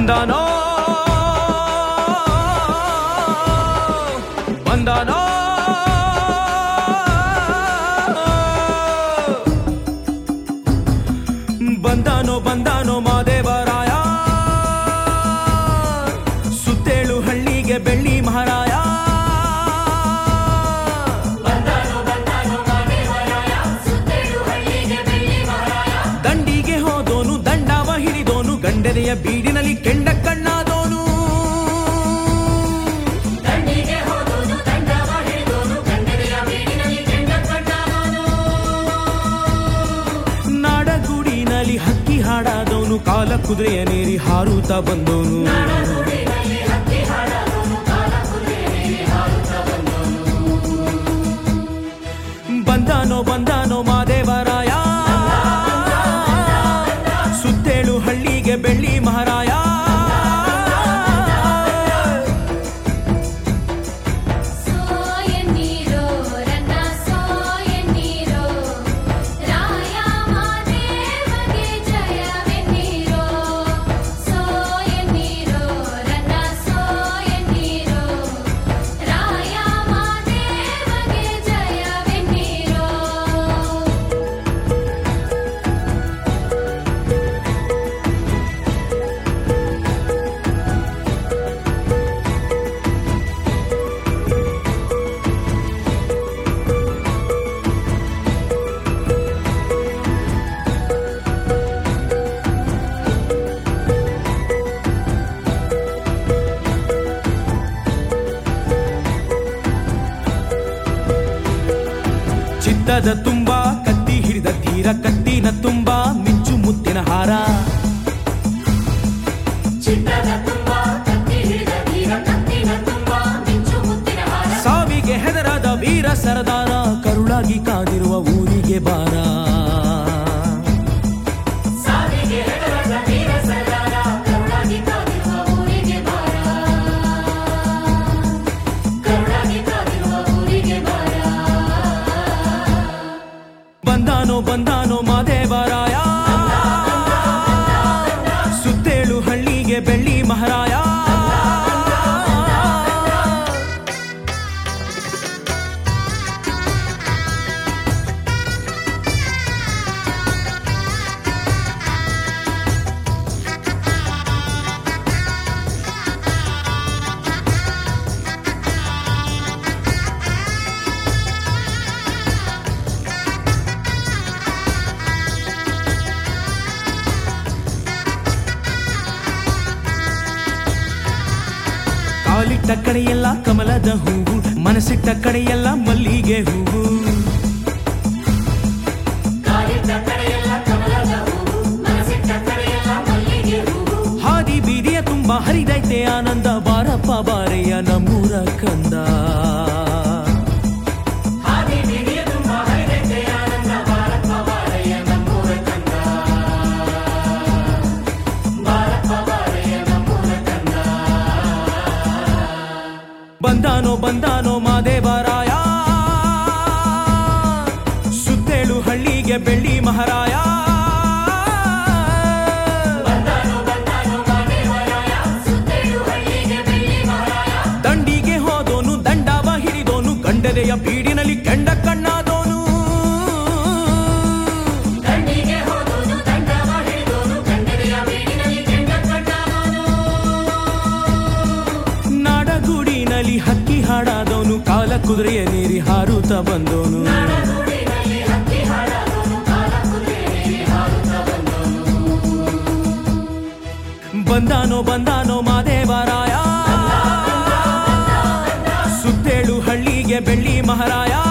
ಬಂದನೋ ಬಂದನೋ ಬಂದಾನೋ ಬಂದಾನೋ ಮಾದೇವರಾಯ ಸುತ್ತೇಳು ಹಳ್ಳಿಗೆ ಬೆಳ್ಳಿ ಮಹಾರಾಯ ದಂಡಿಗೆ ಹೋದೋನು ದಂಡವ ಹಿಡಿದೋನು ಗಂಡನೆಯ ಬೀಡಿನಲ್ಲಿ ಕೆಂಡ ಕಣ್ಣಾದೋನು ನಾಡಗೂಡಿನಲ್ಲಿ ಹಕ್ಕಿ ಹಾಡಾದವನು ಕಾಲ ಕುದುರೆಯ ನೇರಿ ಹಾರುತ್ತಾ ಬಂದೋನು ಬಂದಾನೋ ಬಂದಾನೋ ಮಾದೇವರಾಯ ಸುತ್ತೇಳು ಹಳ್ಳಿಗೆ ಬೆಳ್ಳಿ ಮಹಾರಾಯ ಸೋಯನ್ನೀರೋ ರನ್ನ ಸೋಯನ್ನೀರೋ ರಾಯ ಮಾದೇವಗೆ ಜಯವೆನ್ನೀರೋ ಸೋಯನ್ನೀರೋ ರನ್ನ ಸೋಯನ್ನೀರೋ ರಾಯ ಮಾದೇವಗೆ ಜಯವೆನ್ನೀರೋ ಚಿತ್ತದ ತುಂಬ ಕತ್ತಿ ಹಿಡಿದ ತೀರ ಕತ್ತಿನ ತುಂಬ ಮಿಂಚು ಮುತ್ತಿನ ಹಾರ ಸಾವಿಗೆ ಹೆದರಾದ ವೀರ ಸರದಾರ ಕರುಳಾಗಿ ಕಾದಿರುವ ಊರಿಗೆ ಬಾರ ಬಂದಾನೋ ಬಂದಾನೋ ಮಾದೇವರಾಯ ಸುತ್ತೇಳು ಹಳ್ಳಿಗೆ ಬೆಳ್ಳಿ ಮಹಾರಾಯ ಕಾಲಿಟ್ಟ ಕಡೆಯೆಲ್ಲ ಕಮಲದ ಹೂವು ಮನಸ್ಸಿಟ್ಟ ಕಡೆಯೆಲ್ಲ ಮಲ್ಲಿಗೆ ಹೂವು ಹಾದಿ ಬೀದಿಯ ತುಂಬ ಹರಿದೈತೆ ಆನಂದ ಬಾರಪ್ಪ ಬಾರೆಯ ನಮ್ಮೂರ ಕಂದ ಬಂದಾನೋ ಬಂದಾನೋ ಮಾದೇವರಾಯ ಸುತ್ತೇಳು ಹಳ್ಳಿಗೆ ಬೆಳ್ಳಿ ಮಹಾರಾಯ ದಂಡಿಗೆ ಹೋದೋನು ದಂಡವ ಹಿಡಿದೋನು ಗಂಡನೆಯ ಬೀಡಿನಲ್ಲಿ ಕೆಂಡ ಕಣ್ಣಾದೋನು ನಾಡಗೂಡಿನಲ್ಲಿ ಹಕ್ಕಿ ಹಾಡಾದವನು ಕಾಲ ಕುದುರೆಯ ನೀರಿ ಹಾರುತ್ತಾ ಬಂದೋನು ಬಂದಾನೋ ಬಂದಾನೋ ಮಾದೇವರಾಯ ಸುತ್ತೇಳು ಹಳ್ಳಿಗೆ ಬೆಳ್ಳಿ ಮಹಾರಾಯ